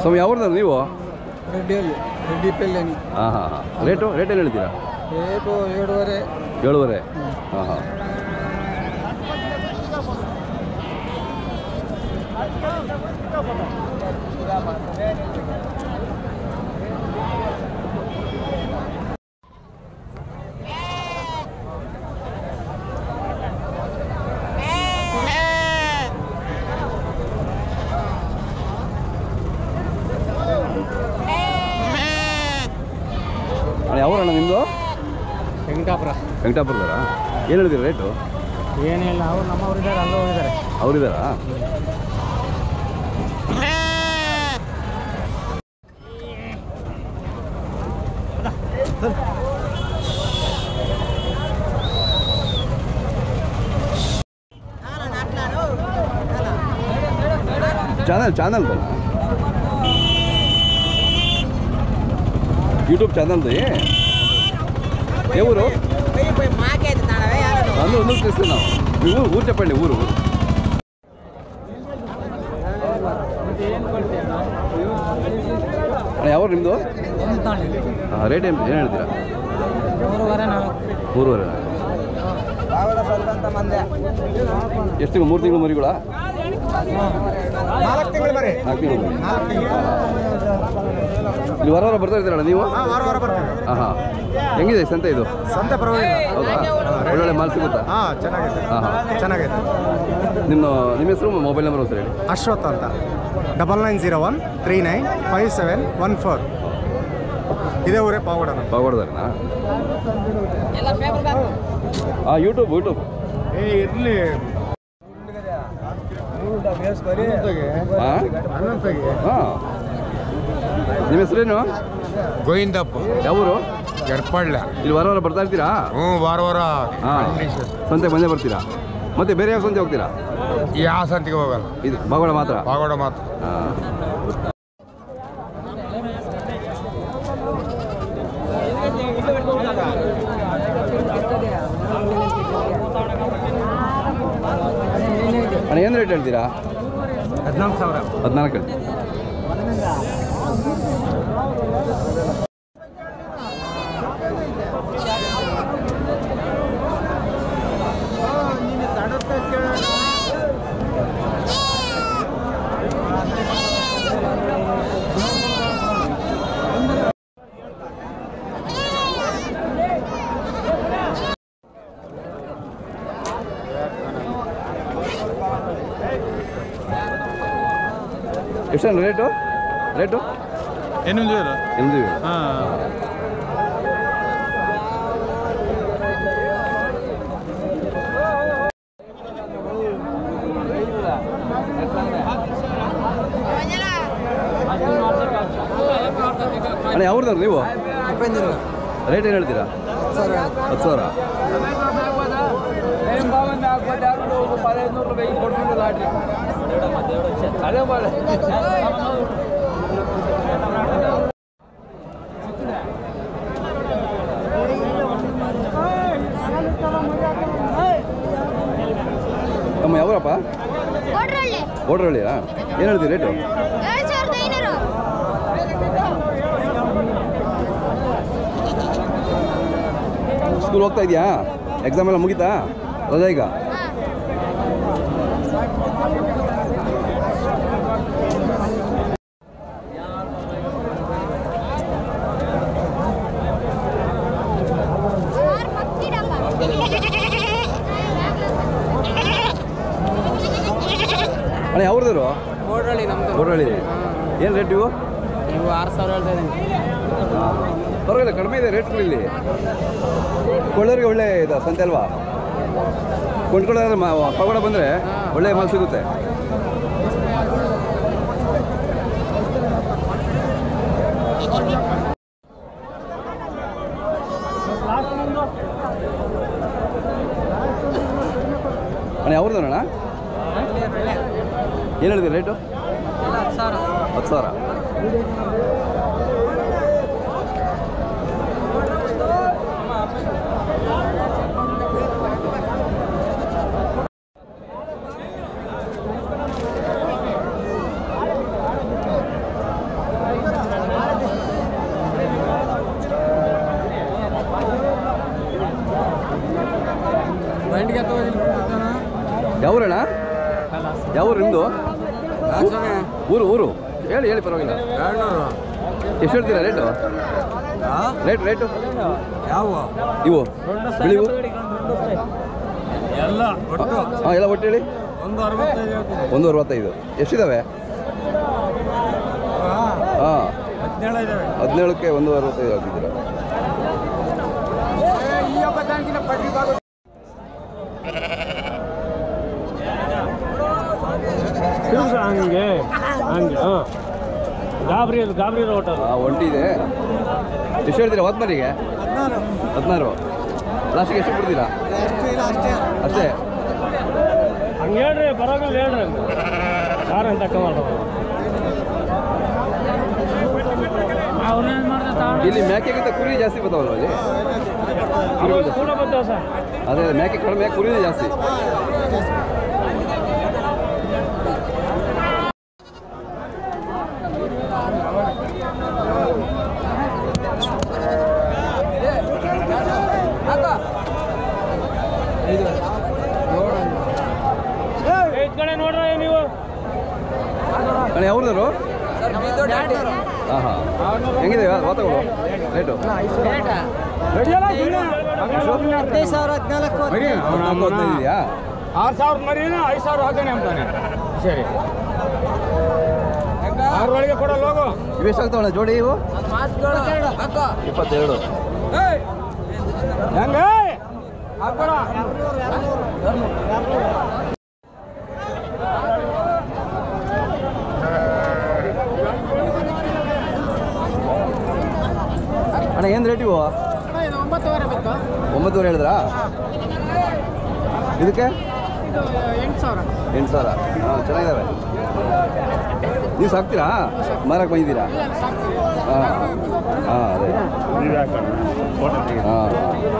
ಸ್ವಾಮಿ ಯಾವ್ದು ನೀವು ರೆಡ್ಡಿಯಲ್ಲಿ ರೆಡ್ಡಿ ಪೆಲ್ಲೇನಿ ಹಾಂ ಹಾಂ ಹಾಂ ರೇಟು ರೇಟ್ ಏನು ಹೇಳ್ತೀರಾ ರೇಟು ಏಳುವರೆ ಏಳುವರೆ ಹಾಂ ಹಾಂ ಅಣ್ಣ ಯಾವ ಅಣ್ಣ ನಿಮ್ಮದು ವೆಂಕಟಾಪುರ ವೆಂಕಟಾಪುರದವರ ಏನು ಹೇಳ್ತೀರಾ ರೇಟು ಏನಿಲ್ಲ ಅವ್ರು ನಮ್ಮವ್ರು ಇದ್ದಾರೆ ಅಲ್ಲೂ ಹೋಗಿದ್ದಾರೆ ಅವರಿದ್ದಾರಾ ಚಾನಲ್ ಚಾನಲ್ದು ಯೂಟ್ಯೂಬ್ ಚಾನಲ್ದು ఏ ఊరు అందు ఎందుకు తీస్తున్నాం మీ ఊరు ఊరు చెప్పండి ఊరు ఊరు ಅಣ್ಣ ಯಾವ ನಿಮ್ಮದು ರೇಟ್ ಏನು ಏನು ಹೇಳ್ತೀರಾ ಮೂರುವರೆ ನಾಲ್ಕು ಮೂರುವರೆ ಎಷ್ಟು ಮೂರು ತಿಂಗಳು ಮರಿಗಳ ನಾಲ್ಕು ತಿಂಗಳು ಬರೀ ನಾಲ್ಕು ತಿಂಗಳು ಮರಿ ಇಲ್ಲಿ ವಾರ ವಾರ ಬರ್ತಾ ಇದ್ದೀರಲ್ಲ ನೀವು ವಾರ ವಾರ ಬರ್ತೀವಿ ಹಾಂ ಹಾಂ ಹೆಂಗಿದೆ ಸಂತೆ ಇದು ಸಂತೆ ಪರವಾಗಿಲ್ಲ ಹೌದಾ ಒಳ್ಳೊಳ್ಳೆ ಮಾಲ್ ಸಿಗುತ್ತಾ ಹಾಂ ಚೆನ್ನಾಗಿದೆ ಹಾಂ ಹಾಂ ಚೆನ್ನಾಗಿದೆ ನಿಮ್ಮ ನಿಮ್ಮ ಹೆಸರು ಮೊಬೈಲ್ ನಂಬರ್ ಹೆಸರು ಹೇಳಿ ಅಶ್ವಥ್ ಅಂತ double nine zero one three nine five seven one four ಇದೇ ಊರೇ ಪಾವಗಡ ಬಾಗೋಡ್ದಾರನಾ ಹಾಂ ಯೂಟ್ಯೂಬ್ ಯೂಟ್ಯೂಬ್ ಏ ಇರಲಿ ಹಾಂ ಹಾಂ ನಿಮ್ಮ ಹೆಸರೇನು ಗೋವಿಂದಪ್ಪ ಯಾವೂರು ಎಡ್ಪಳ್ಳ ಇಲ್ಲಿ ವಾರ ವಾರ ಬರ್ತಾ ಇರ್ತೀರಾ ಹ್ಞೂ ವಾರ ವಾರ ಹಾಂ ಸಂತೆ ಬಂದೇ ಬರ್ತೀರಾ ಮತ್ತೆ ಬೇರೆ ಯಾವ ಸಂತೆ ಹೋಗ್ತೀರಾ ಯಾವ ಸಂತಿಗೆ ಹೋಗಲ್ಲ ಇದು ಬಾಗೋಡ ಮಾತ್ರ ಪಾಗೋಡ ಮಾತ್ರ ಹಾಂ ಅಣ್ಣ ಏನು ರೇಟ್ ಹೇಳ್ತೀರಾ ಹದಿನಾಲ್ಕು ಸಾವಿರ ಹದಿನಾಲ್ಕು ಹೇಳ್ತೀರಾ ಎಷ್ಟಣ್ಣ ರೇಟು ರೇಟು ಎನಿಮಿದು ಎನಿಮಿದು ಹಾಂ ಅಣ್ಣ ಯಾವ್ರದವ್ರು ನೀವು ರೇಟ್ ಏನು ಹೇಳ್ತೀರಾ ಹತ್ತು ಸಾವಿರ ನಮ್ಮ ಯಾವರಪ್ಪ ಕೊಡ್ರಳ್ಳಿ ಓಡ್ರಳ್ಳಿಯಾ ಏನು ಹೇಳ್ತೀರಿ ರೇಟು ಎರಡ್ ಸಾವಿರದ ಐನೂರು ಸ್ಕೂಲ್ ಹೋಗ್ತಾ ಇದೆಯಾ ಎಕ್ಸಾಮ್ ಎಲ್ಲ ಮುಗೀತಾ ರಜಾ ಈಗ ಹಾ ಯಾರ್ ಮಕ್ತಿರಪ್ಪ? ಅಣ್ಣ ಯಾವ್ರದವರು ಓಡ್ರಳ್ಳಿ ನಮ್ದು ಓಡ್ರಳ್ಳಿ ಏನು ರೇಟ್ ಇವು ನೀವು ಆರು ಸಾವಿರ ಹೇಳ್ತಾ ಇದ್ದೀನಿ ಪರವಾಗಿಲ್ಲ ಕಡಿಮೆ ಇದೆ ರೇಟ್ಗಳು ಇಲ್ಲಿ ಕೊಳ್ಳೋರಿಗೆ ಒಳ್ಳೆ ಇದೆ ಸಂತೆ ಅಲ್ವಾ ಕೊಂಡ್ಕೊಳ್ಳೋದ್ರೆ ಪಗೋಡ ಬಂದರೆ ಒಳ್ಳೆ ಮಾಲ್ ಸಿಗುತ್ತೆ ಅಣ್ಣ ಯಾವ್ರದಣ್ಣ ಏನು ಹೇಳಿದೆ ರೇಟು ಹತ್ತು ಸಾವಿರ ಊರು ಊರು ಹೇಳಿ ಹೇಳಿ ಪರವಾಗಿಲ್ಲ ಎಷ್ಟು ಹೇಳ್ತೀರಾ ರೇಟು ರೇಟ್ ರೇಟು ಯಾವ ಇವು ಬಿಳಿವು ಎಲ್ಲ ಹಾಂ ಎಲ್ಲ ಒಟ್ಟು ಹೇಳಿ ಒಂದು ಅರವತ್ತೈದು ಒಂದು ಅರವತ್ತೈದು ಎಷ್ಟಿದ್ದಾವೆ ಹಾಂ ಹದಿನೇಳು ಇದಾವೆ ಹದಿನೇಳಕ್ಕೆ ಒಂದು ಅರವತ್ತೈದು ಹಾಕಿದ್ದೀರಾ ಹಂಗೆ ಹಂಗೆ ಹಾಂ ಗಾಬರಿ ಅದು ಗಾಬರಿ ಹೋಟೆಲ್ ಹಾಂ ಒಂಟಿ ಇದೆ ಎಷ್ಟು ಹೇಳ್ತೀರಾ ಹೊತ್ಮರಿಗೆ ಹದಿನಾರು ಲಾಸ್ಟಿಗೆ ಎಷ್ಟು ಕೊಡ್ತೀರಾ ಅಷ್ಟೇ ಹಂಗೆ ಹೇಳ್ರಿ ಬರೋಗಿಲ್ಲ ಹೇಳ್ರಿ ಹಂಗೆ ಯಾರು ಅಂತ ಮಾಡೋದು ಅವ್ರೇನು ಮಾಡ್ತಾರೆ ಇಲ್ಲಿ ಮೇಕೆಗಿಂತ ಕುರಿ ಜಾಸ್ತಿ ಬರ್ತಾವಲ್ವ ಅಲ್ಲಿ ಕುರಿಗಳು ಜಾಸ್ತಿ. ಕೂಡ ಬರ್ತಾವ ಸರ್ ಅದೇ ಅದೇ ಮೇಕೆ ಕಡಿಮೆ ಕುರಿನೇ ಜಾಸ್ತಿ ಈ ಕಡೆ ನೋಡ್ರಿ ನೀವು ಅಣ್ಣ ಯಾವ್ದಾರು ಹಾಂ ಹಾಂ ಹೆಂಗಿದೆ ವಾತಾವರಣ ರೇಟು ಹದಿನೈದು ಸಾವಿರ ಹದಿನಾಲ್ಕು ಹದಿನಾಲ್ಕು ಹದಿನೈದು ಇದೆಯಾ ಆರು ಸಾವಿರ ಮರಿನ ಐದು ಸಾವಿರ ಹಾಕೋಣ ಅಂತಾನೆ ಸರಿ ಆರೊಳಗೆ ಕೊಡಲ್ಲ ಹೋಗು ಇವು ಎಷ್ಟಾಗ್ತಾವಣ್ಣ ಜೋಡಿ ಇವು ಇಪ್ಪತ್ತೆರಡು ಹೆಂಗೆ ಹಾಕೋಣ ಅಣ್ಣ ಏನು ರೇಟ್ ಇವು ಒಂಬತ್ತುವರೆ ಹೇಳಿದ್ರಾ ಇದಕ್ಕೆ ಎಂಟು ಸಾವಿರ ಹಾಂ ಚೆನ್ನಾಗಿದ್ದಾವೆ ನೀವು ಸಾಕ್ತೀರಾ ಮಾರಕ್ಕೆ ಬಂದಿದ್ದೀರಾ ಹಾಂ ಹಾಂ ಅದೇ ಹಾಂ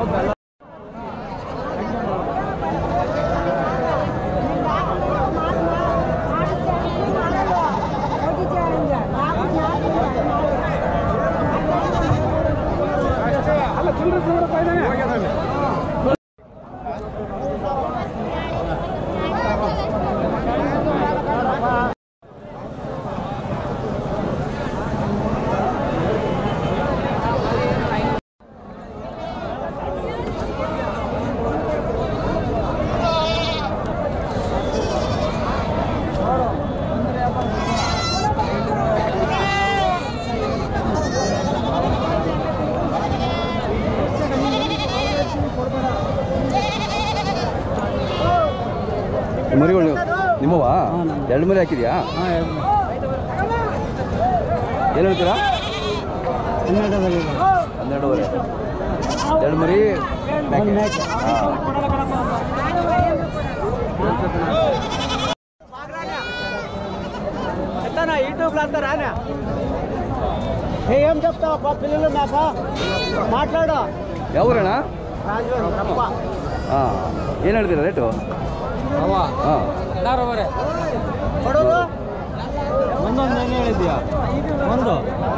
ಮರಿಗಳು ನಿಮ್ಮವಾ ಎರಡು ಮರಿ ಹಾಕಿದ್ಯಾ ಏನು ಹೇಳ್ತೀರಾ ಹನ್ನೆರಡುವರೆ ಎರಡು ಮರಿ ಮೇಕೆ. ಹಾಂ. యూట్యూబ్లో అంతా రానా ఏం చెప్తావు పిల్లలు నాకు మాట్లాడు ಯಾವ ಊರಣ್ಣ రాజు రప్ప ಹಾಂ ಏನು ಹೇಳ್ತೀರಾ ರೇಟು ಹಾಂ ಕೊಡೋದು ಒಂದೊಂದು ಏನು ಹೇಳಿದ್ಯಾ ಒಂದು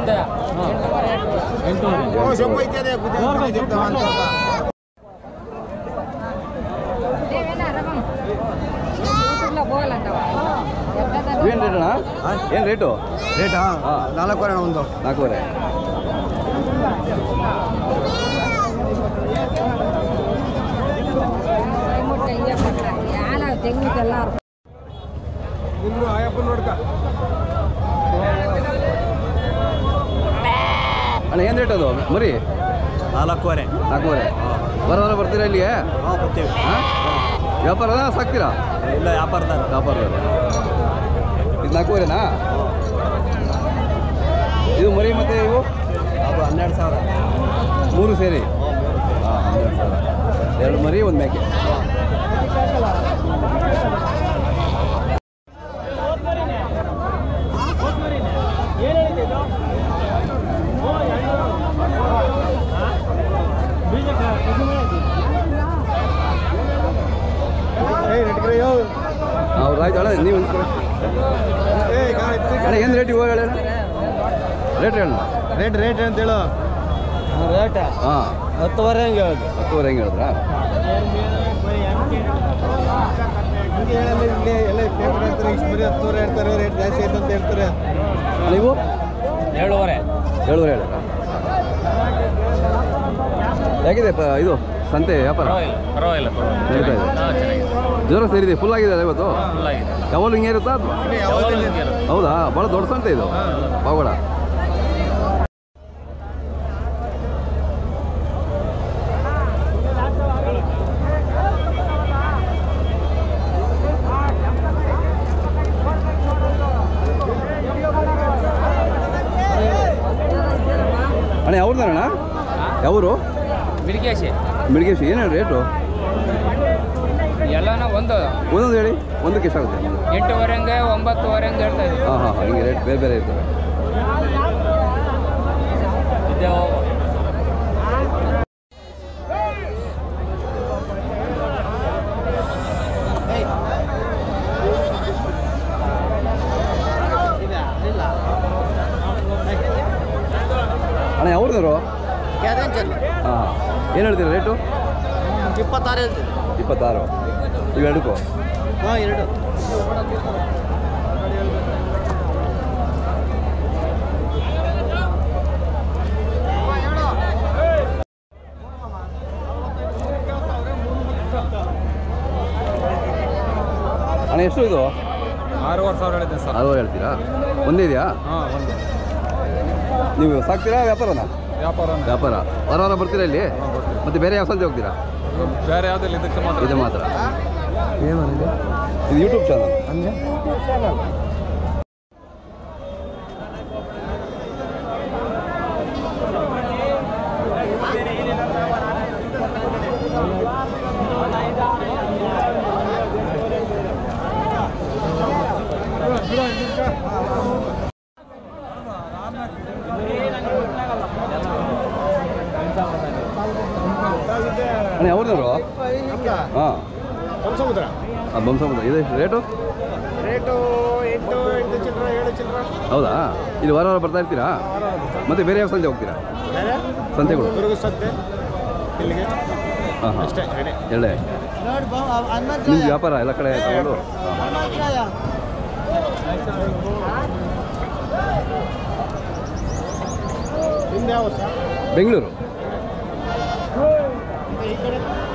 ಏನು ರೇಟ್ ಅಣ್ಣ ಏನು ರೇಟು ರೇಟಾ ಹಾ. ನಾಲ್ಕೂವರೆ ಒಂದು ನಾಲ್ಕೂವರೆ ತೆಂಗಿನೆಲ್ಲ ಅಣ್ಣ ಏನು ರೇಟ್ ಅದು ಮರಿ ನಾಲ್ಕೂವರೆ ನಾಲ್ಕೂವರೆ ಬರ ಬರ ಬರ್ತೀರಾ ಇಲ್ಲಿಗೆ ಹಾಂ ಬರ್ತೀವಿ ಹಾಂ ವ್ಯಾಪಾರನ ಸಾಕ್ತೀರಾ ಇಲ್ಲ ವ್ಯಾಪಾರದಾರ ವ್ಯಾಪಾರದವ್ರು ಇದು ನಾಲ್ಕೂವರೆನಾ ಇದು ಮರಿ ಮತ್ತೆ ಇವು ಅದು ಹನ್ನೆರಡು ಸಾವಿರ ಮೂರು ಸೇರಿ ಹಾಂ ಹನ್ನೆರಡು ಸಾವಿರ ಎರಡು ಮರಿ ಒಂದು ಮೇಕೆ ಹೌದು ಆಯ್ತು ಅಣ್ಣ ನೀವು ಒಂದು ಕೊಡಿ. ಅಣ್ಣ ಏನು ರೇಟ್ ಇವಾಗ ಹೇಳ ರೇಟ್ ಹೇಳ ರೇಟ್ ರೇಟ್ ಅಂತ ಹೇಳು ರೇಟ್ ಹಾಂ ಹತ್ತುವರೆ ಹಂಗೆ ಹೇಳೋದು ಹತ್ತುವರೆ ಹೆಂಗೆ ಹೇಳಿದ್ರಾ ಹಂಗೆ ಹೇಳಲ್ಲ ಇಲ್ಲಿ ಎಲ್ಲ ಪೇಪರ್ ಹೇಳ್ತಾರೆ ಇಷ್ಟು ಬರೀ ಹತ್ತುವರೆ ಹೇಳ್ತಾರೆ ರೇಟ್ ಜಾಸ್ತಿ ಆಯ್ತು ಅಂತ ಹೇಳ್ತಾರೆ ನೀವು ಏಳುವರೆ ಏಳುವರೆ ಹೇಳ ಹೇಗಿದೆ ಪ- ಇದು ಸಂತೆ ವ್ಯಾಪಾರ ಪರವಾಗಿಲ್ಲ ನಡೀತಾ ಇದೆ ಹಾಂ ಚೆನ್ನಾಗಿದೆ ಜ್ವರ ಸೇರಿದೆ ಫುಲ್ ಆಗಿದೆ ಅಲ್ಲ ಇವತ್ತು ಫುಲ್ ಆಗಿದೆ ಯಾವಾಗಲೂ ಹಿಂಗೆ ಇರುತ್ತಾ ಅಥವಾ ಯಾವಾಗಲೂ ಹಿಂಗೆ ಇರುತ್ತೆ. ಹೌದಾ ಭಾಳ ದೊಡ್ಡ ಸಂತೆ ಇದು ಪಾವಗಡ ಅಣ್ಣ ಯಾವ್ದಣ್ಣ ಯಾವರು ಬಿಡಿಕೇಶಿ ಮಿಡಿಗೇಶಿ ಏನೇನು ರೇಟು ಎಲ್ಲನ ಒಂದು ಒಂದೊಂದು ಹೇಳಿ ಒಂದಕ್ಕೆ ಎಷ್ಟಾಗುತ್ತೆ ಎಂಟುವರೆಂಗೆ ಒಂಬತ್ತುವರೆಂಗೆ ಹೇಳ್ತಾ ಇದ್ದೀವಿ ಹಾಂ ಹಾಂ ಹಾಂ ಹಿಂಗೆ ರೇಟ್ ಬೇರೆ ಬೇರೆ ಇರ್ತವೆ ಅಣ್ಣ ಯಾವ್ರದವರು ಹಾಂ ಹಾಂ ಏನು ಹೇಳ್ತೀರಾ ರೇಟು ಇಪ್ಪತ್ತಾರು ಹೇಳ್ತೀವಿ ಇಪ್ಪತ್ತಾರು ಇವೆರಡಕ್ಕೂ ಹಾಂ ಎರಡು ಅಣ್ಣ ಎಷ್ಟು ಇದು ಆರೂವರೆ ಸಾವಿರ ಹೇಳಿದ್ದೆ ಸರ್ ಅಲ್ವಾ ಹೇಳ್ತೀರಾ ಒಂದೇ ಇದೆಯಾ ಹಾಂ ಒಂದು ನೀವು ಸಾಕ್ತೀರಾ ವ್ಯಾಪಾರನ ವ್ಯಾಪಾರ ವ್ಯಾಪಾರ ವಾರ ವಾರ ಬರ್ತೀರಾ ಇಲ್ಲಿ ಮತ್ತೆ ಬೇರೆ ಯಾವ ಸಂತೆ ಹೋಗ್ತೀರಾ ಬೇರೆ ಯಾವುದಿಲ್ಲ ಇದಕ್ಕೆ ಮಾತ್ರ ಇದು ಮಾತ್ರ ಇದು ಯೂಟ್ಯೂಬ್ ಚಾನಲ್ ಅಣ್ಣ ಯಾವ್ದವರು ಹಾಂ ಸಮುದ್ರ ಹಾಂ ಬಂಸಮುದ್ರ ಇದು ರೇಟು ರೇಟು ಎಂಟು ಎಂಟು ಚಿಲ್ಲರ ಏಳು ಚಿಲ್ಲರ ಹೌದಾ ಇಲ್ಲಿ ವಾರ ವಾರ ಬರ್ತಾ ಇರ್ತೀರಾ ಮತ್ತೆ ಬೇರೆ ಯಾವ ಸಂತೆ ಹೋಗ್ತೀರಾ ಬೇರೆ ಸಂತೆಗಳು ದುರ್ಗ ಸದ್ದೆ ಇಲ್ಲಿಗೆ ಹಾಂ ಹಾಂ ಅಷ್ಟೇ ಎರಡೇ ಎರಡೇ ನಿಮ್ಗೆ ವ್ಯಾಪಾರ ಎಲ್ಲ ಕಡೆ ತಗೊಂಡು ನಿಮ್ದು ಯಾವ ಸರ್ ಬೆಂಗಳೂರು ಈ ಕಡೆ